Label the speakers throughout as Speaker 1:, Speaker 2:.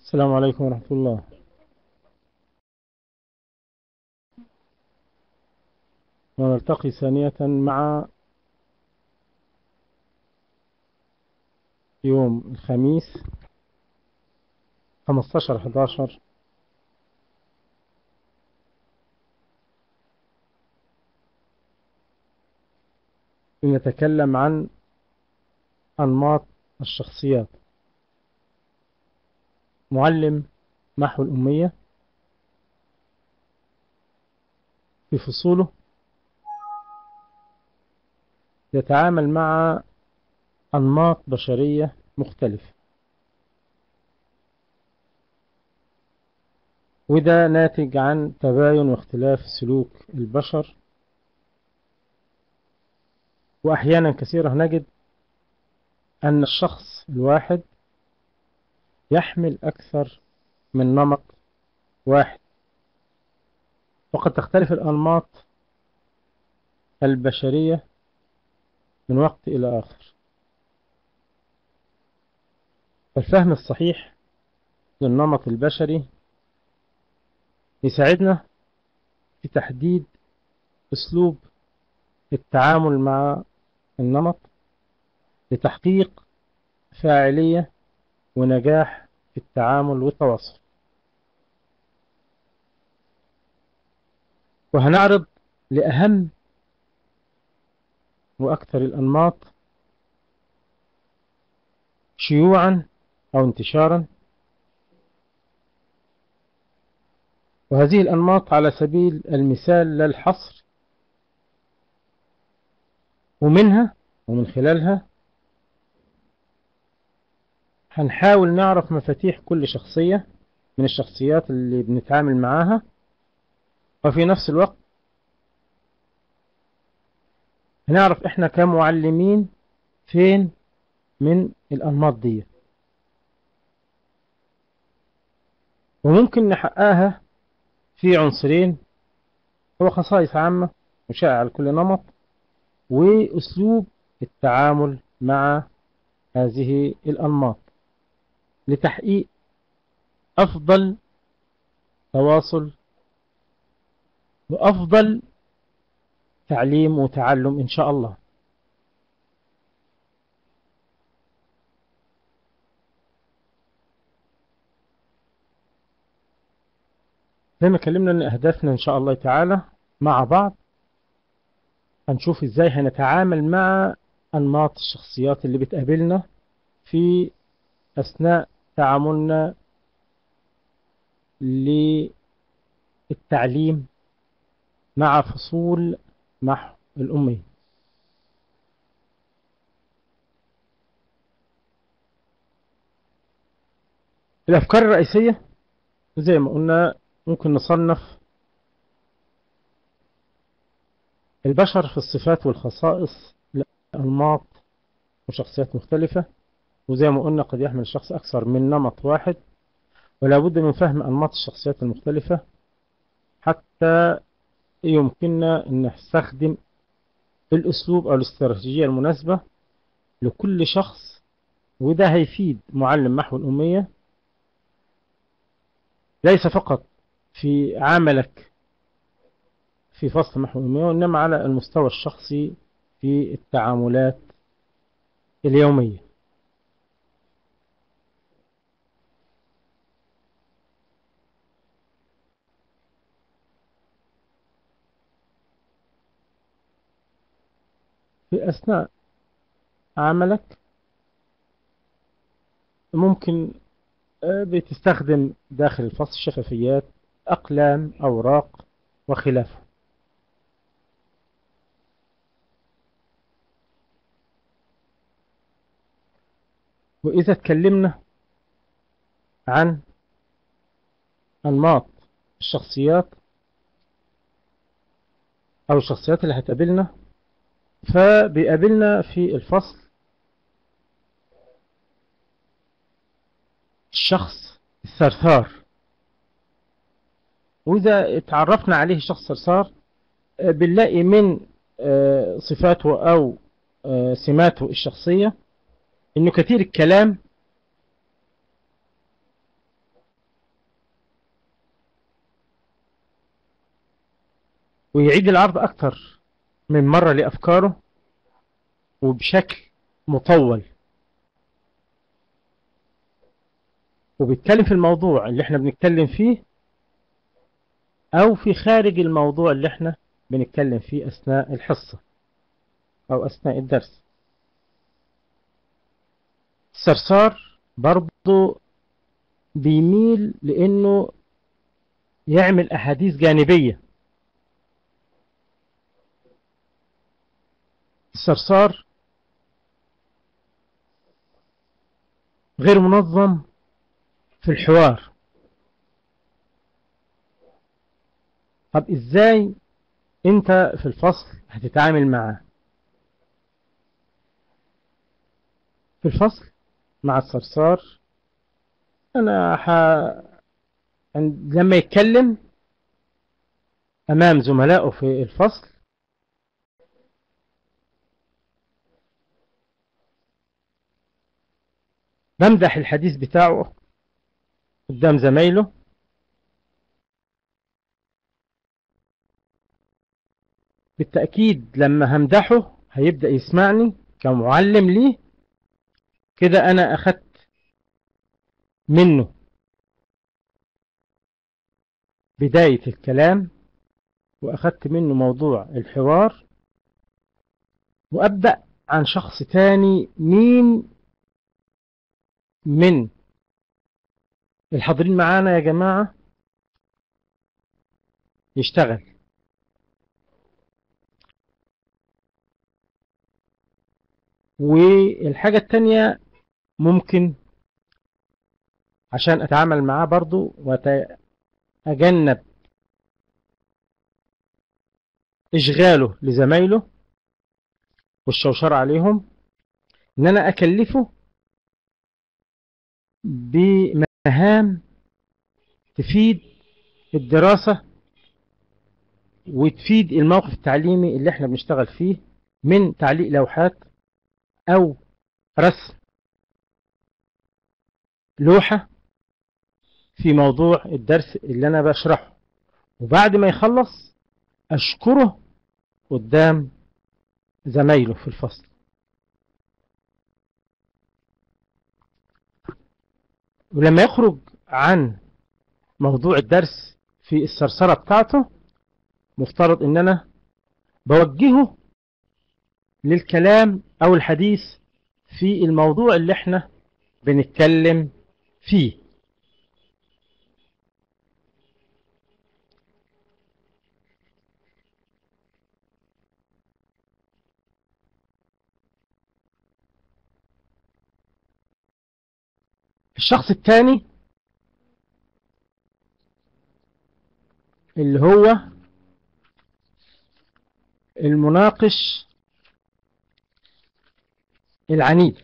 Speaker 1: السلام عليكم ورحمة الله ونلتقي ثانية مع يوم الخميس 15 11 نتكلم عن أنماط الشخصيات معلم محو الأمية في فصوله يتعامل مع أنماط بشرية مختلفة وده ناتج عن تباين واختلاف سلوك البشر وأحيانا كثيرة نجد أن الشخص الواحد يحمل أكثر من نمط واحد وقد تختلف الأنماط البشرية من وقت إلى آخر فالفهم الصحيح للنمط البشري يساعدنا في تحديد أسلوب التعامل مع النمط لتحقيق فاعلية ونجاح في التعامل والتواصل وهنعرض لأهم وأكثر الأنماط شيوعا أو انتشارا وهذه الأنماط على سبيل المثال لا الحصر ومنها ومن خلالها هنحاول نعرف مفاتيح كل شخصية من الشخصيات اللي بنتعامل معاها وفي نفس الوقت هنعرف احنا كمعلمين فين من الأنماط دي وممكن نحققها في عنصرين هو خصائص عامة مشاعة على كل نمط وأسلوب التعامل مع هذه الأنماط لتحقيق أفضل تواصل وأفضل تعليم وتعلم إن شاء الله زي ما كلمنا أن أهدافنا إن شاء الله تعالى مع بعض هنشوف إزاي هنتعامل مع أنماط الشخصيات اللي بتقابلنا في أثناء تعاملنا للتعليم مع فصول محو الأمية الأفكار الرئيسية زي ما قلنا ممكن نصنف البشر في الصفات والخصائص لأنماط وشخصيات مختلفة وزي ما قلنا قد يحمل الشخص أكثر من نمط واحد ولا بد من فهم أنماط الشخصيات المختلفة حتى يمكننا أن نستخدم الأسلوب أو الاستراتيجية المناسبة لكل شخص وده هيفيد معلم محو الأمية ليس فقط في عملك في فصل محو الأمية وإنما على المستوى الشخصي في التعاملات اليومية في أثناء عملك ممكن بتستخدم داخل الفصل شفافيات أقلام أوراق وخلافه وإذا تكلمنا عن أنماط الشخصيات أو الشخصيات اللي هتقابلنا فبيقابلنا في الفصل الشخص الثرثار وإذا اتعرفنا عليه الشخص الثرثار بنلاقي من صفاته أو سماته الشخصية إنه كثير الكلام ويعيد العرض أكتر من مرة لأفكاره وبشكل مطول وبيتكلم في الموضوع اللي احنا بنتكلم فيه أو في خارج الموضوع اللي احنا بنتكلم فيه أثناء الحصة أو أثناء الدرس الصرصار برضو بيميل لأنه يعمل أحاديث جانبية الصرصار غير منظم في الحوار طب ازاي انت في الفصل هتتعامل معاه في الفصل مع الصرصار انا ح... لما يتكلم امام زملائه في الفصل بمدح الحديث بتاعه قدام زمايله بالتأكيد لما همدحه هيبدأ يسمعني كمعلم ليه كده أنا أخدت منه بداية الكلام وأخدت منه موضوع الحوار وأبدأ عن شخص تاني مين من الحاضرين معانا يا جماعة يشتغل والحاجة التانية ممكن عشان أتعامل معاه برضو وأتجنب إشغاله لزمايله والشوشرة عليهم إن أنا أكلفه بمهام تفيد الدراسة وتفيد الموقف التعليمي اللي احنا بنشتغل فيه من تعليق لوحات أو رسم لوحة في موضوع الدرس اللي أنا بشرحه وبعد ما يخلص أشكره قدام زمايله في الفصل ولما يخرج عن موضوع الدرس في السرسرة بتاعته مفترض ان انا بوجهه للكلام او الحديث في الموضوع اللي احنا بنتكلم فيه الشخص الثاني اللي هو المناقش العنيد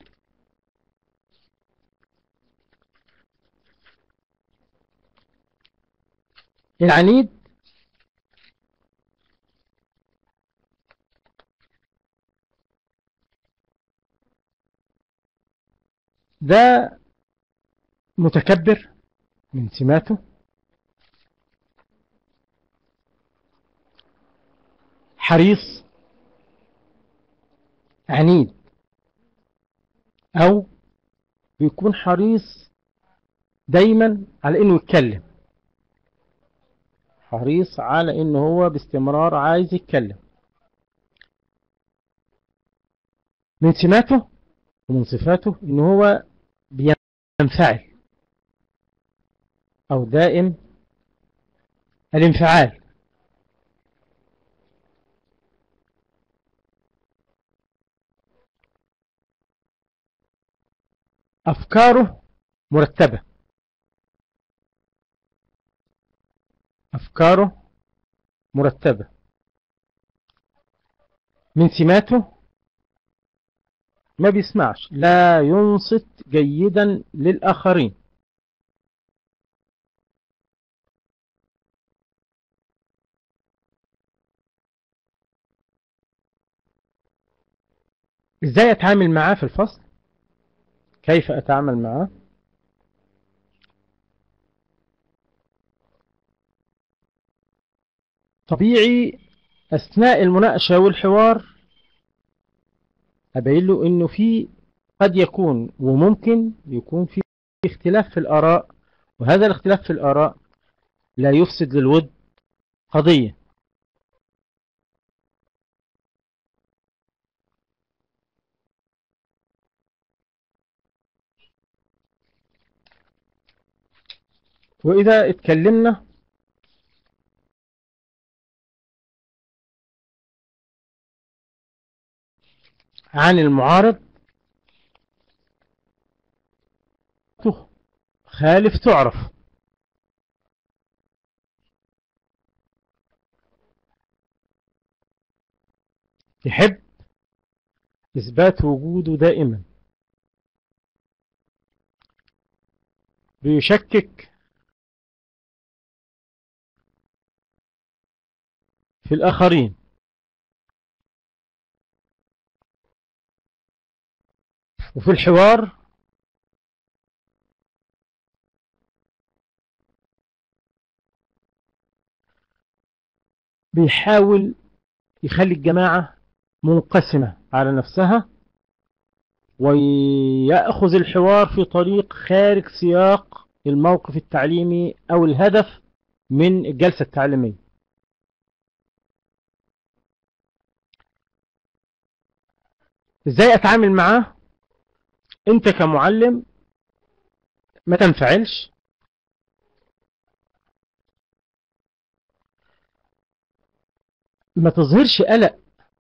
Speaker 1: العنيد ده متكبر من سماته حريص عنيد او بيكون حريص دايما على انه يتكلم حريص على انه هو باستمرار عايز يتكلم من سماته ومن صفاته انه هو بينفعل او دائم الانفعال أفكاره مرتبة أفكاره مرتبة من سماته ما بيسمعش لا ينصت جيدا للآخرين ازاي اتعامل معاه في الفصل كيف أتعامل معه طبيعي أثناء المناقشة والحوار أبين له إنه في قد يكون وممكن يكون في اختلاف في الآراء وهذا الاختلاف في الآراء لا يفسد للود قضية وإذا اتكلمنا عن المعارض خالف تعرف يحب إثبات وجوده دائما بيشكك في الآخرين وفي الحوار بيحاول يخلي الجماعة منقسمة على نفسها ويأخذ الحوار في طريق خارج سياق الموقف التعليمي أو الهدف من الجلسة التعليمية ازاي اتعامل معاه انت كمعلم ما تنفعلش ما تظهرش قلق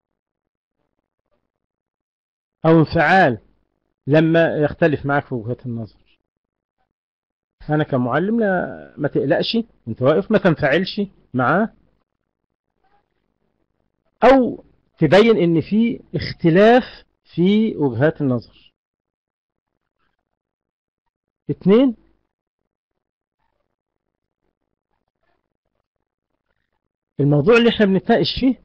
Speaker 1: او انفعال لما يختلف معك في وجهات النظر انا كمعلم لا ما تقلقش انت واقف ما تنفعلش معاه او تبين ان في اختلاف في وجهات النظر اثنين الموضوع اللي احنا بنتناقش فيه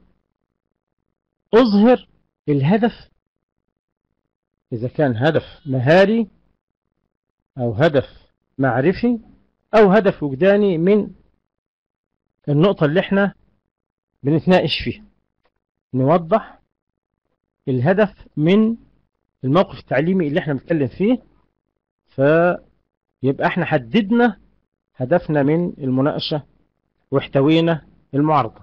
Speaker 1: اظهر الهدف اذا كان هدف مهاري او هدف معرفي او هدف وجداني من النقطة اللي احنا بنتناقش فيها نوضح الهدف من الموقف التعليمي اللي احنا بنتكلم فيه فيبقى احنا حددنا هدفنا من المناقشة واحتوينا المعارضة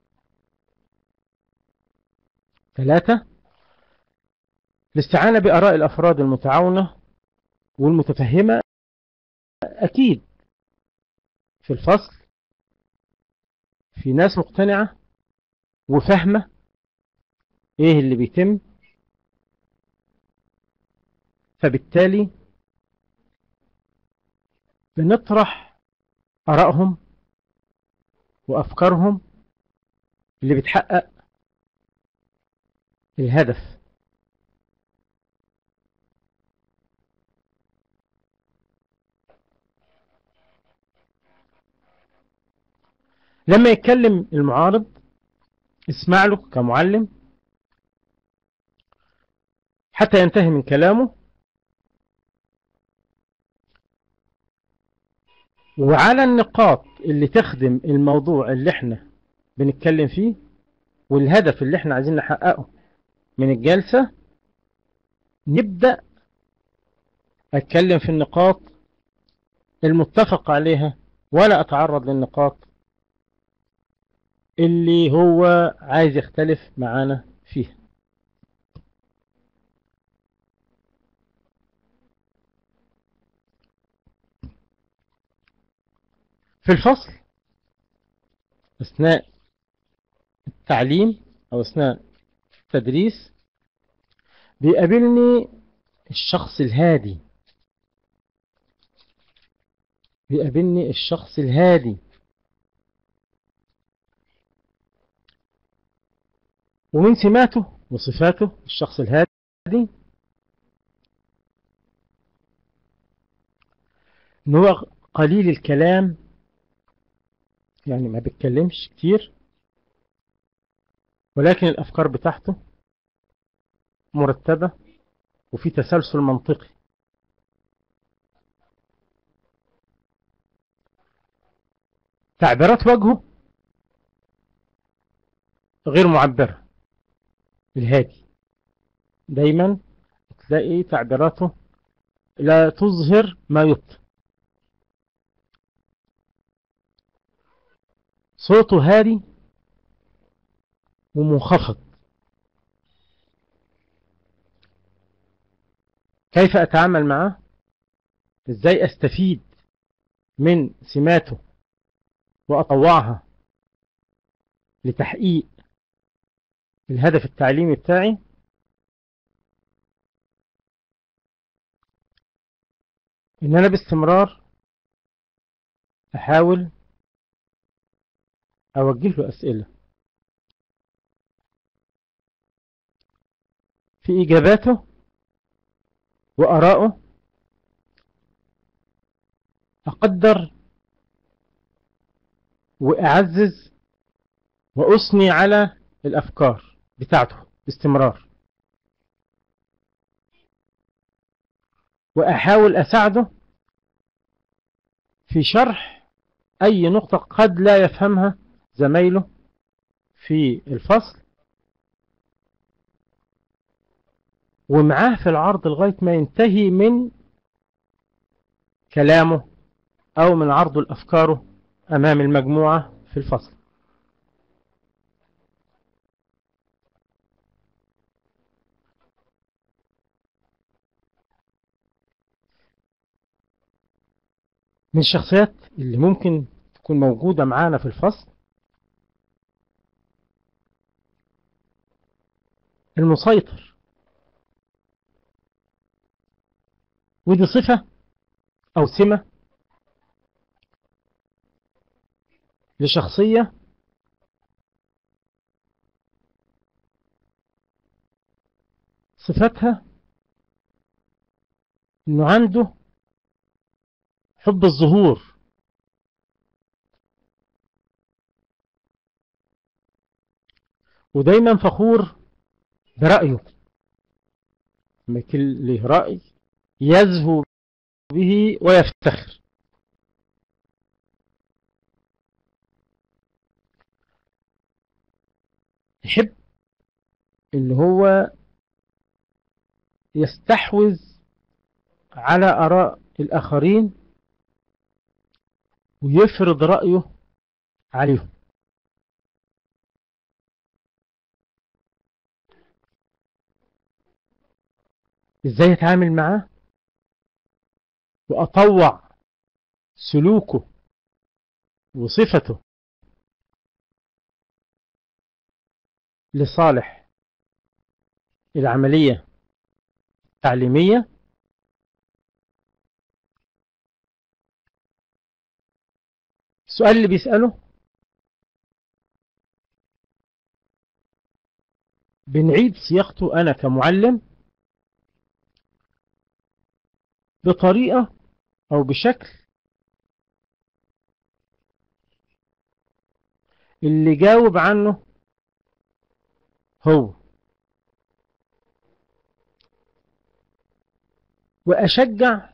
Speaker 1: ثلاثة الاستعانة بآراء الأفراد المتعاونة والمتفهمة أكيد في الفصل في ناس مقتنعة وفاهمة ايه اللي بيتم فبالتالي بنطرح آرائهم وأفكارهم اللي بتحقق الهدف لما يتكلم المعارض اسمع له كمعلم حتى ينتهي من كلامه وعلى النقاط اللي تخدم الموضوع اللي احنا بنتكلم فيه والهدف اللي احنا عايزين نحققه من الجلسة نبدأ اتكلم في النقاط المتفق عليها ولا اتعرض للنقاط اللي هو عايز يختلف معانا فيها في الفصل أثناء التعليم أو أثناء التدريس بيقابلني الشخص الهادي بيقابلني الشخص الهادي ومن سماته وصفاته الشخص الهادي ان هو قليل الكلام يعني ما بيتكلمش كتير ولكن الأفكار بتاعته مرتبة وفي تسلسل منطقي تعبيرات وجهه غير معبرة الهادي دايما تلاقي تعبيراته لا تظهر ما يبطن صوته هادي ومنخفض كيف أتعامل معه إزاي أستفيد من سماته وأطوعها لتحقيق الهدف التعليمي بتاعي إن أنا باستمرار أحاول أوجه له أسئلة في إجاباته وأرائه أقدر وأعزز وأثني على الأفكار بتاعته باستمرار وأحاول أساعده في شرح أي نقطة قد لا يفهمها زمايله في الفصل ومعاه في العرض لغاية ما ينتهي من كلامه أو من عرض الأفكاره أمام المجموعة في الفصل من الشخصيات اللي ممكن تكون موجودة معانا في الفصل المسيطر ودي صفة أو سمة لشخصية صفتها انه عنده حب الظهور ودايما فخور برأيه لما يكون له رأي يزهو به ويفتخر يحب اللي هو يستحوذ على آراء الآخرين ويفرض رأيه عليهم ازاي اتعامل معاه واطوع سلوكه وصفته لصالح العملية التعليمية السؤال اللي بيسأله بنعيد صياغته أنا كمعلم بطريقة أو بشكل اللي جاوب عنه هو وأشجع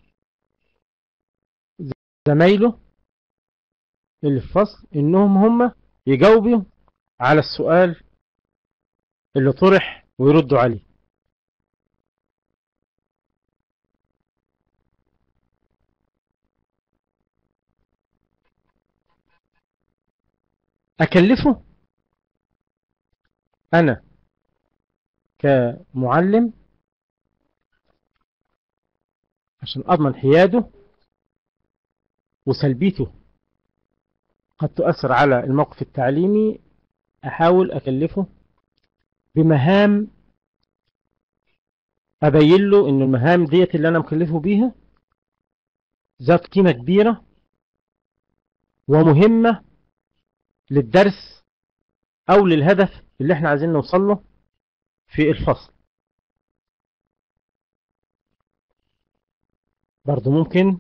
Speaker 1: زمايله اللي في الفصل إنهم هم يجاوبوا على السؤال اللي طرح ويردوا عليه أكلفه أنا كمعلم عشان أضمن حياده وسلبيته قد تؤثر على الموقف التعليمي أحاول أكلفه بمهام أبين له إن المهام ديت اللي أنا مكلفه بيها ذات قيمة كبيرة ومهمة للدرس أو للهدف اللي احنا عايزين نوصل له في الفصل برضو ممكن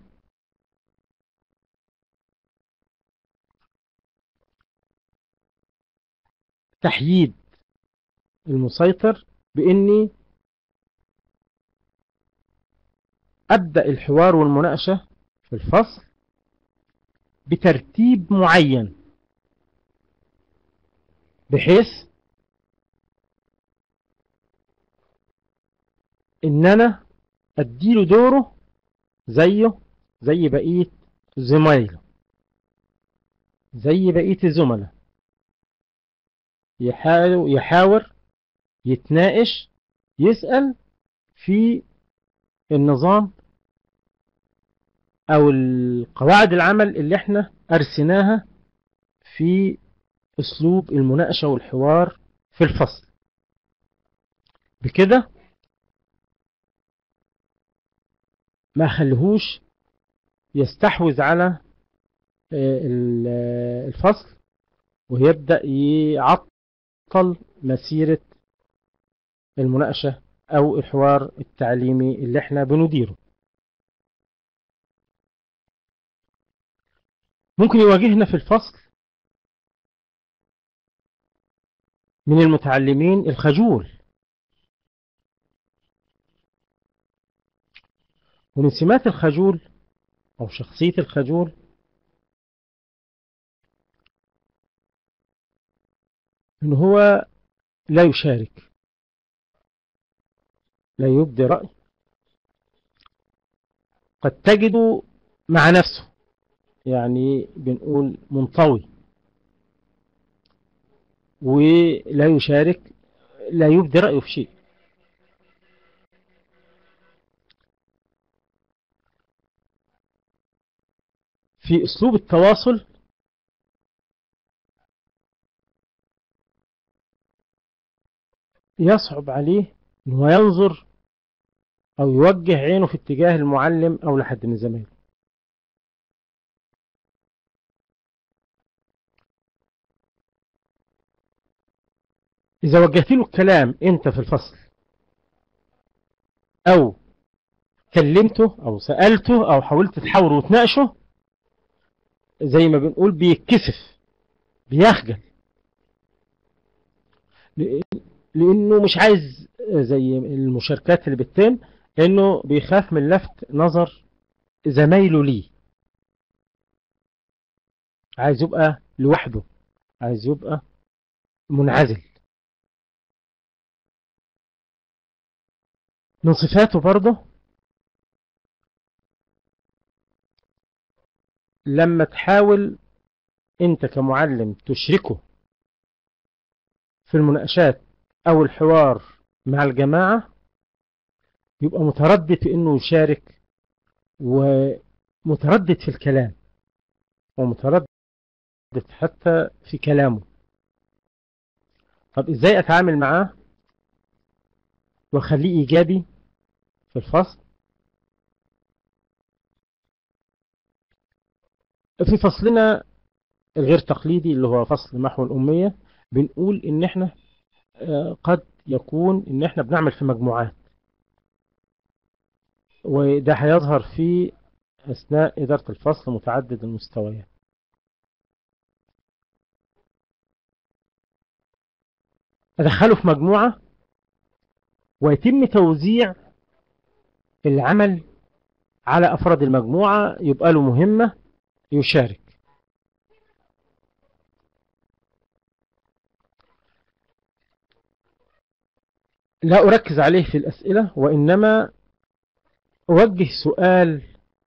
Speaker 1: تحييد المسيطر بإني أبدأ الحوار والمناقشة في الفصل بترتيب معين بحيث ان انا اديله دوره زيه زي بقية زمايله زي بقية الزملاء يحاول يحاور يتناقش يسأل في النظام او القواعد العمل اللي احنا ارسناها في اسلوب المناقشة والحوار في الفصل بكده ما خليهوش يستحوذ على الفصل ويبدأ يعطل مسيرة المناقشة أو الحوار التعليمي اللي احنا بنديره ممكن يواجهنا في الفصل من المتعلمين الخجول ومن سمات الخجول أو شخصية الخجول إن هو لا يشارك لا يبدي رأي قد تجده مع نفسه يعني بنقول منطوي ولا يشارك لا يبدي رأيه في شيء في أسلوب التواصل يصعب عليه أنه ينظر أو يوجه عينه في اتجاه المعلم أو لحد من زمايله إذا وجهت له الكلام أنت في الفصل أو كلمته أو سألته أو حاولت تحاوره وتناقشه زي ما بنقول بيتكسف بيخجل لأنه مش عايز زي المشاركات اللي بتتم إنه بيخاف من لفت نظر زمايله ليه عايز يبقى لوحده عايز يبقى منعزل من صفاته برضه لما تحاول انت كمعلم تشركه في المناقشات او الحوار مع الجماعة يبقى متردد في انه يشارك ومتردد في الكلام ومتردد حتى في كلامه طب ازاي اتعامل معاه واخليه ايجابي في الفصل في فصلنا الغير تقليدي اللي هو فصل محو الأمية بنقول إن إحنا قد يكون إن إحنا بنعمل في مجموعات وده هيظهر في أثناء إدارة الفصل متعدد المستويات أدخله في مجموعة ويتم توزيع العمل على أفراد المجموعة يبقى له مهمة يشارك لا أركز عليه في الأسئلة وإنما أوجه سؤال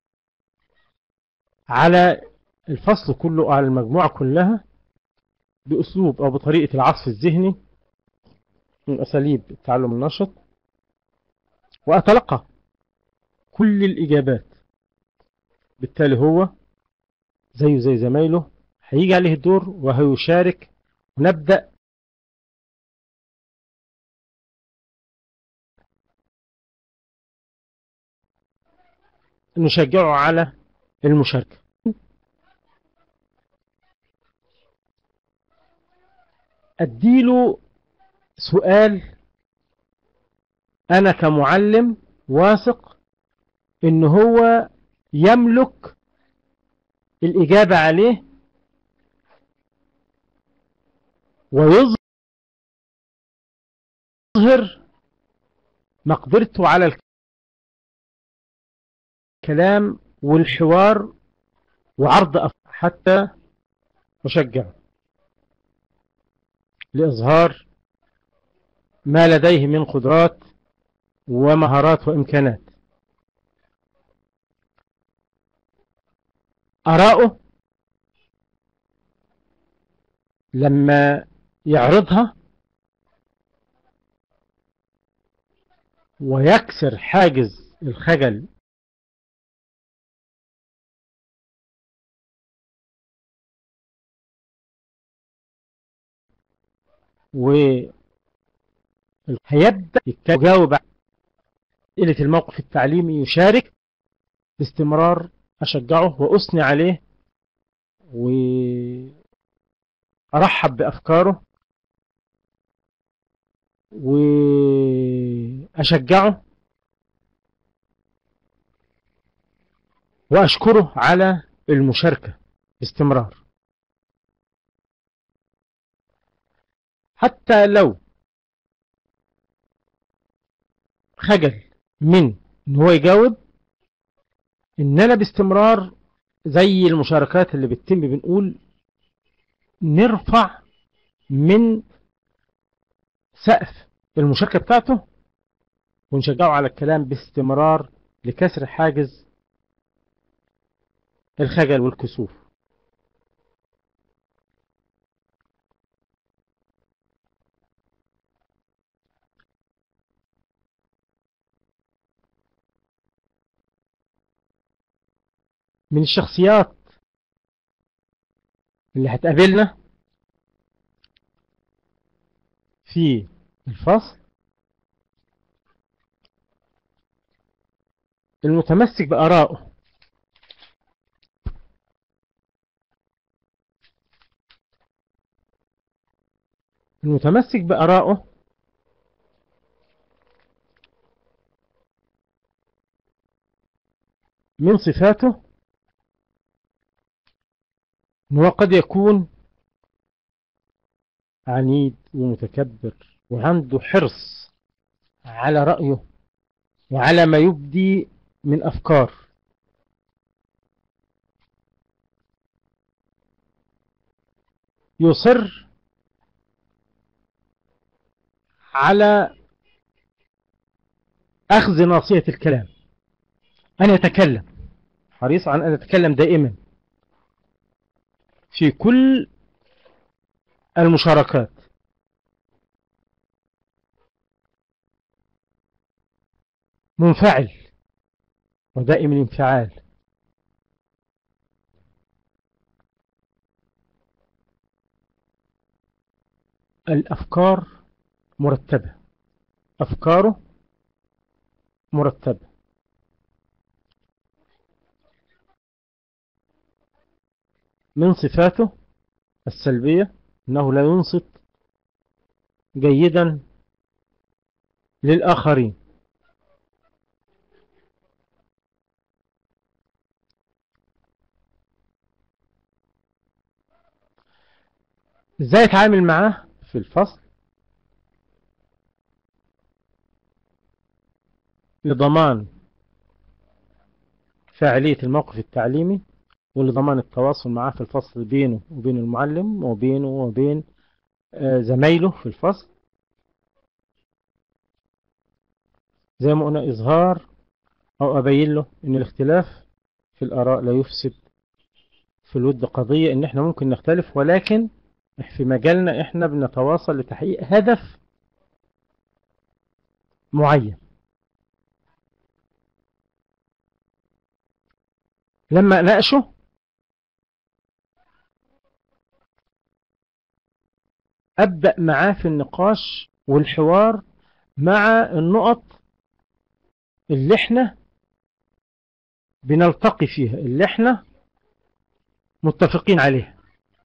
Speaker 1: على الفصل كله أو على المجموعة كلها بأسلوب أو بطريقة العصف الذهني من أساليب التعلم النشط وأتلقى كل الإجابات بالتالي هو زيه زي زمايله هيجي عليه الدور وهيشارك ونبدأ نشجعه على المشاركة أديله سؤال أنا كمعلم واثق إن هو يملك الإجابة عليه ويظهر مقدرته على الكلام والحوار وعرض حتى أشجع لإظهار ما لديه من قدرات ومهارات وإمكانات أراءه لما يعرضها ويكسر حاجز الخجل وهيبدأ يجاوب أسئلة الموقف التعليمي يشارك باستمرار أشجعه وأثني عليه وأرحب بأفكاره وأشجعه وأشكره على المشاركة باستمرار حتى لو خجل من ان هو يجاوب اننا باستمرار زي المشاركات اللي بتتم بنقول نرفع من سقف المشاركة بتاعته ونشجعه على الكلام باستمرار لكسر حاجز الخجل والكسوف من الشخصيات اللي هتقابلنا في الفصل المتمسك بآرائه المتمسك بآرائه من صفاته أنه قد يكون عنيد ومتكبر وعنده حرص على رأيه وعلى ما يبدي من أفكار يصر على أخذ ناصية الكلام أن يتكلم حريص عن أن يتكلم دائما في كل المشاركات منفعل ودائم الانفعال الأفكار مرتبة أفكاره مرتبة من صفاته السلبية أنه لا ينصت جيدا للآخرين ازاي اتعامل معاه في الفصل لضمان فاعلية الموقف التعليمي ولضمان التواصل معاه في الفصل بينه وبين المعلم وبينه وبين زمايله في الفصل زي ما قلنا إظهار أو أبين له إن الاختلاف في الآراء لا يفسد في الود قضية إن إحنا ممكن نختلف ولكن في مجالنا إحنا بنتواصل لتحقيق هدف معين لما أناقشه أبدأ معاه في النقاش والحوار مع النقط اللي احنا بنلتقي فيها اللي احنا متفقين عليها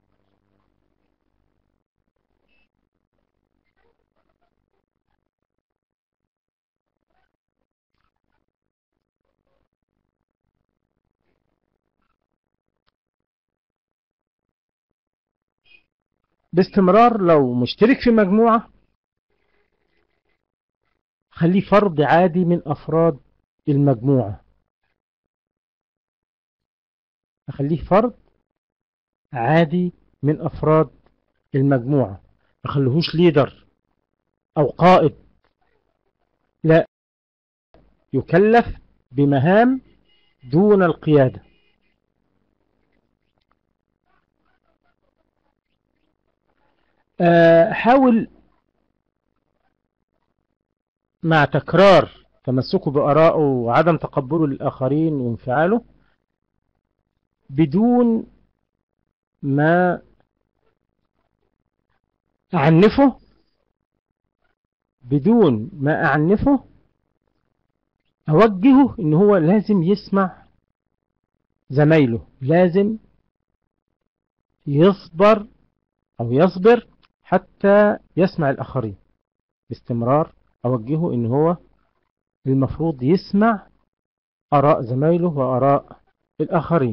Speaker 1: باستمرار لو مشترك في مجموعة خليه فرد عادي من أفراد المجموعة أخليه فرد عادي من أفراد المجموعة ما خليهوش ليدر أو قائد لا يكلف بمهام دون القيادة آه، حاول مع تكرار تمسكه بآرائه وعدم تقبله للآخرين وانفعاله بدون ما أعنفه بدون ما أعنفه أوجهه إن هو لازم يسمع زمايله لازم يصبر أو يصبر حتى يسمع الآخرين باستمرار أوجهه إن هو المفروض يسمع آراء زمايله وآراء الآخرين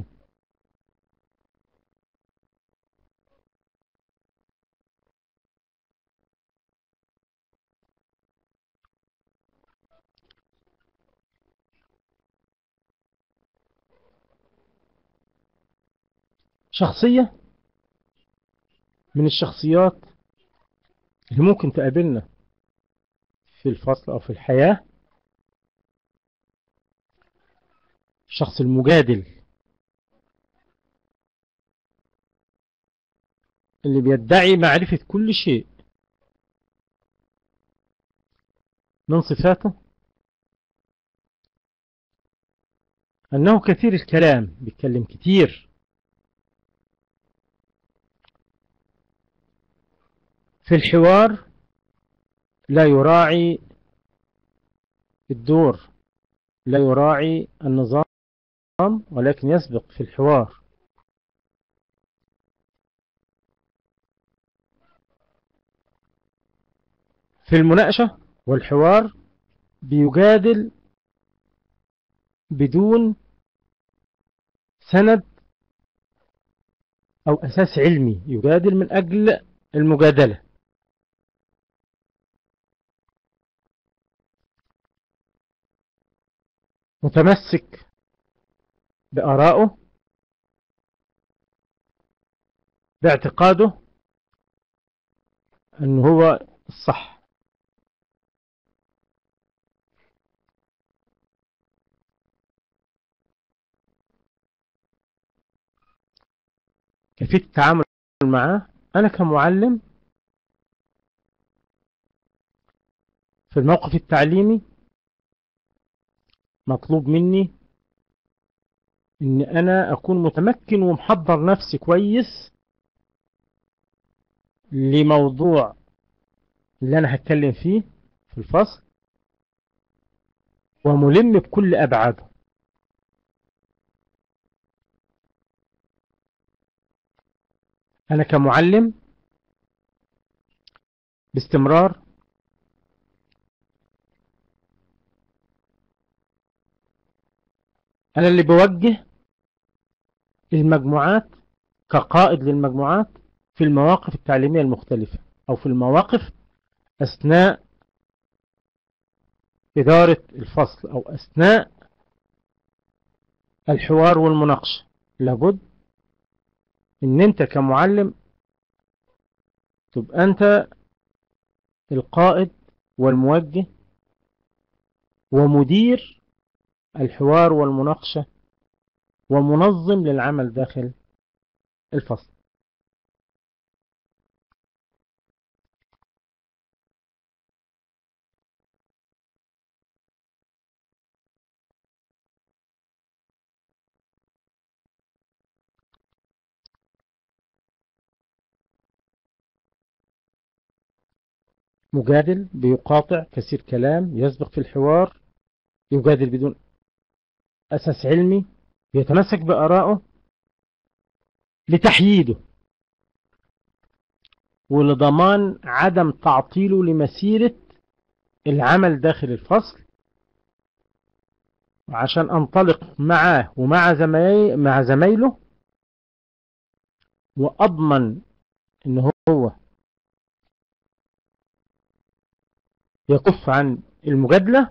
Speaker 1: شخصية من الشخصيات اللي ممكن تقابلنا في الفصل أو في الحياة الشخص المجادل اللي بيدعي معرفة كل شيء من صفاته أنه كثير الكلام بيتكلم كتير في الحوار لا يراعي الدور لا يراعي النظام ولكن يسبق في الحوار في المناقشة والحوار بيجادل بدون سند أو أساس علمي يجادل من أجل المجادلة متمسك بآرائه باعتقاده أنه هو الصح كيفية التعامل معاه أنا كمعلم في الموقف التعليمي مطلوب مني ان انا اكون متمكن ومحضر نفسي كويس لموضوع اللي انا هتكلم فيه في الفصل وملم بكل ابعاده انا كمعلم باستمرار أنا اللي بوجه المجموعات كقائد للمجموعات في المواقف التعليمية المختلفة أو في المواقف أثناء إدارة الفصل أو أثناء الحوار والمناقشة لابد إن أنت كمعلم تبقى أنت القائد والموجه ومدير الحوار والمناقشة ومنظم للعمل داخل الفصل مجادل بيقاطع كثير كلام يسبق في الحوار يجادل بدون أساس علمي يتمسك بآرائه لتحييده ولضمان عدم تعطيله لمسيرة العمل داخل الفصل عشان أنطلق معاه ومع زمي... مع زمايله وأضمن إن هو يكف عن المجادلة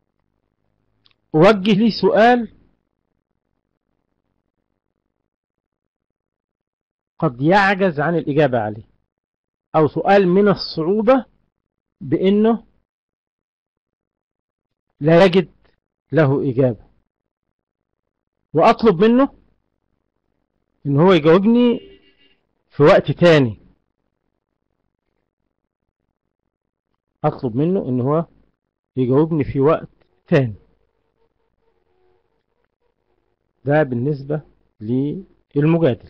Speaker 1: وجه لي سؤال قد يعجز عن الإجابة عليه أو سؤال من الصعوبة بأنه لا يجد له إجابة وأطلب منه إن هو يجاوبني في وقت تاني أطلب منه إن هو يجاوبني في وقت تاني ده بالنسبة للمجادل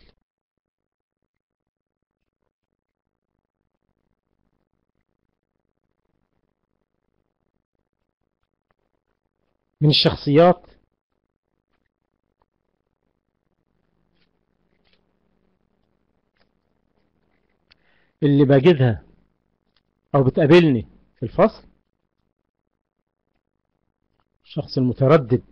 Speaker 1: من الشخصيات اللي بجدها أو بتقابلني في الفصل الشخص المتردد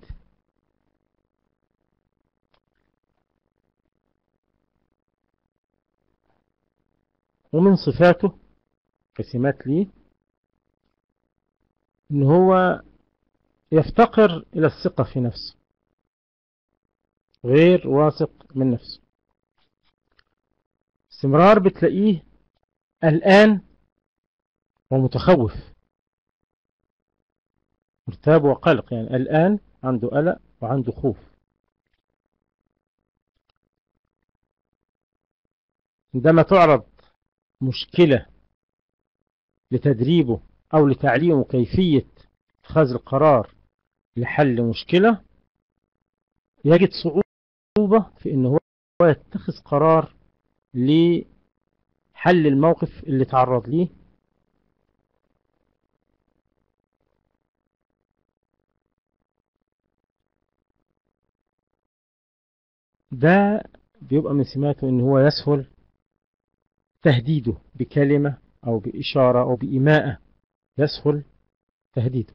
Speaker 1: ومن صفاته كسمات ليه ان هو يفتقر الى الثقة في نفسه غير واثق من نفسه استمرار بتلاقيه قلقان ومتخوف مرتاب وقلق يعني قلقان عنده قلق وعنده خوف عندما تعرض مشكلة لتدريبه أو لتعليمه كيفية اتخاذ القرار لحل مشكلة يجد صعوبة في أنه هو يتخذ قرار لحل الموقف اللي تعرض ليه ده بيبقى من سماته ان هو يسهل تهديده بكلمة او بإشارة او بإيماءة يسهل تهديده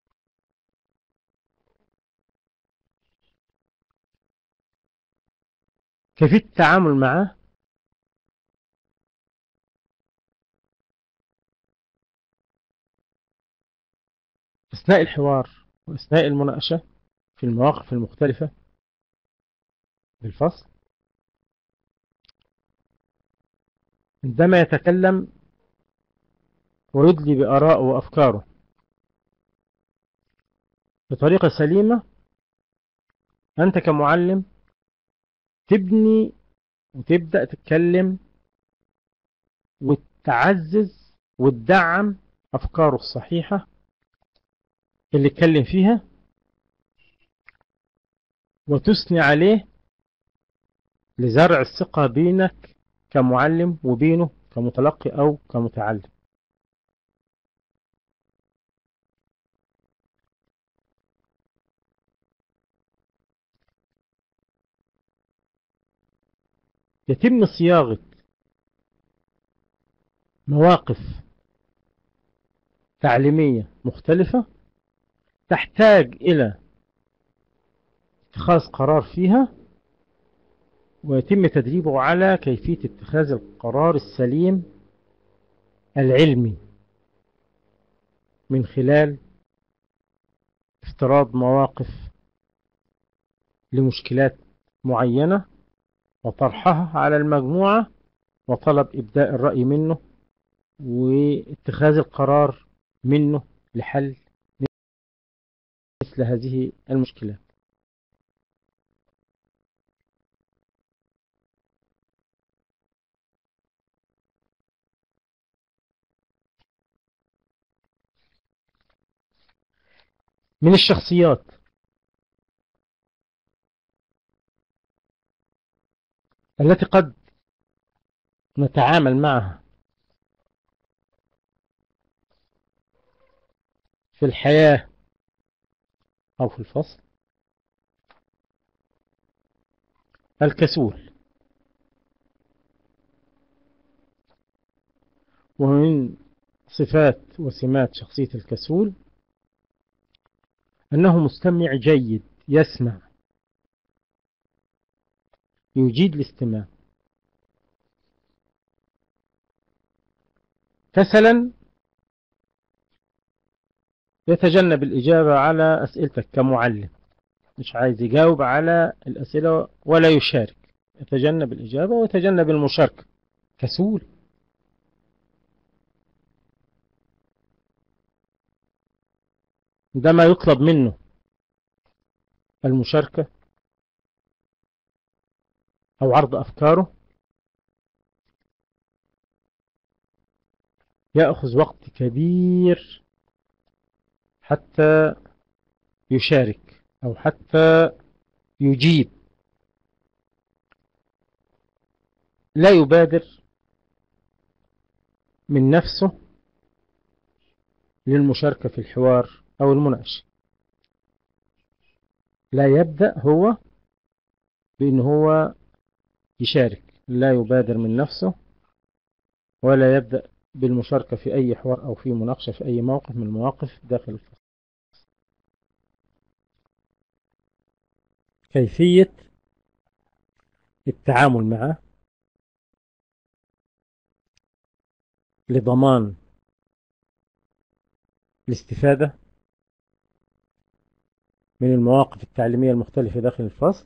Speaker 1: كيفية التعامل معه أثناء الحوار وأثناء المناقشة في المواقف المختلفة بالفصل عندما يتكلم ويدلي بآراءه وأفكاره بطريقة سليمة أنت كمعلم تبني وتبدأ تتكلم وتعزز وتدعم أفكاره الصحيحة اللي اتكلم فيها وتثني عليه لزرع الثقة بينك كمعلم وبينه كمتلقي أو كمتعلم يتم صياغة مواقف تعليمية مختلفة تحتاج إلى اتخاذ قرار فيها ويتم تدريبه على كيفية اتخاذ القرار السليم العلمي من خلال افتراض مواقف لمشكلات معينة وطرحها على المجموعة وطلب إبداء الرأي منه واتخاذ القرار منه لحل مثل هذه المشكلات من الشخصيات التي قد نتعامل معها في الحياة أو في الفصل الكسول ومن صفات وسمات شخصية الكسول أنه مستمع جيد يسمع يجيد الاستماع كسلا يتجنب الإجابة على أسئلتك كمعلم مش عايز يجاوب على الأسئلة ولا يشارك يتجنب الإجابة ويتجنب المشاركة كسول عندما يطلب منه المشاركة أو عرض أفكاره يأخذ وقت كبير حتى يشارك أو حتى يجيب لا يبادر من نفسه للمشاركة في الحوار أو المناقشة لا يبدأ هو بأن هو يشارك لا يبادر من نفسه ولا يبدأ بالمشاركة في أي حوار أو في مناقشة في أي موقف من المواقف داخل الفصل كيفية التعامل معه لضمان الاستفادة من المواقف التعليمية المختلفة داخل الفصل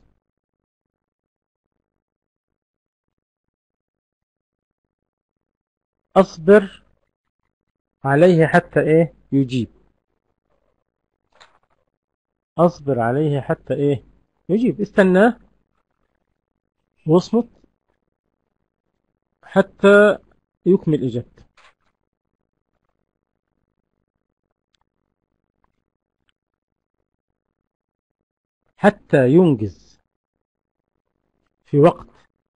Speaker 1: أصبر عليه حتى إيه يجيب أصبر عليه حتى إيه يجيب استناه واصمت حتى يكمل إجابته حتى ينجز في وقت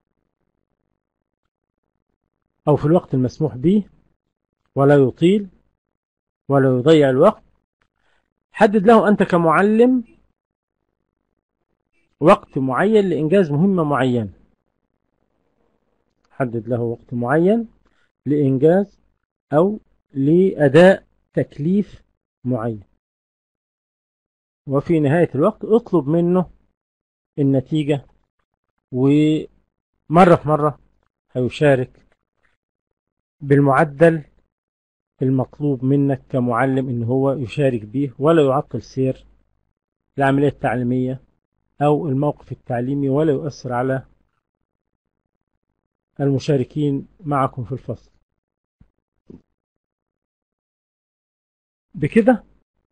Speaker 1: أو في الوقت المسموح به ولا يطيل ولا يضيع الوقت حدد له أنت كمعلم وقت معين لإنجاز مهمة معينة حدد له وقت معين لإنجاز أو لأداء تكليف معين وفي نهاية الوقت اطلب منه النتيجة ومرة في مرة هيشارك بالمعدل المطلوب منك كمعلم ان هو يشارك به ولا يعطل سير العملية التعليمية او الموقف التعليمي ولا يؤثر على المشاركين معكم في الفصل بكده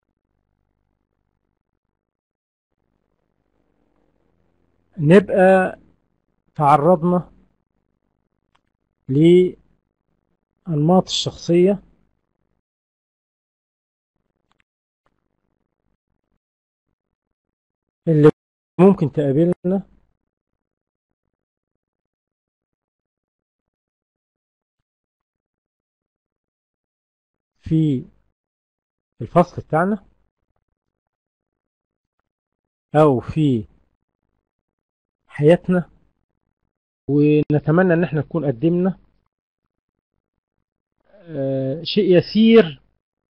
Speaker 1: نبقى تعرضنا لأنماط الشخصية اللي ممكن تقابلنا في الفصل بتاعنا أو في حياتنا ونتمنى ان احنا نكون قدمنا شيء يسير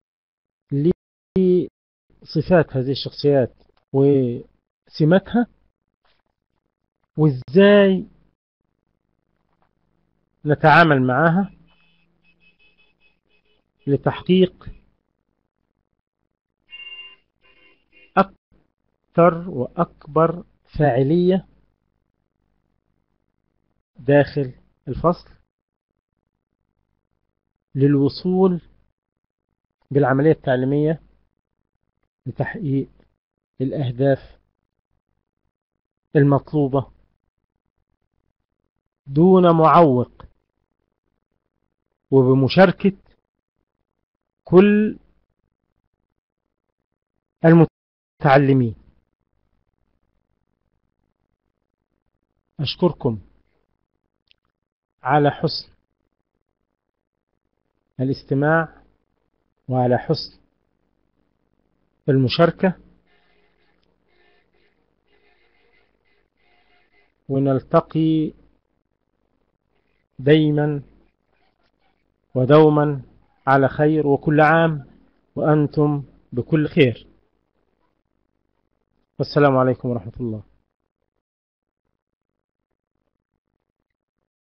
Speaker 1: لصفات هذه الشخصيات وسماتها وازاي نتعامل معها لتحقيق أكثر وأكبر فاعلية داخل الفصل للوصول بالعملية التعليمية لتحقيق الأهداف المطلوبة دون معوق وبمشاركة كل المتعلمين أشكركم على حسن الاستماع وعلى حسن المشاركة ونلتقي دايما ودوما على خير وكل عام وأنتم بكل خير والسلام عليكم ورحمة الله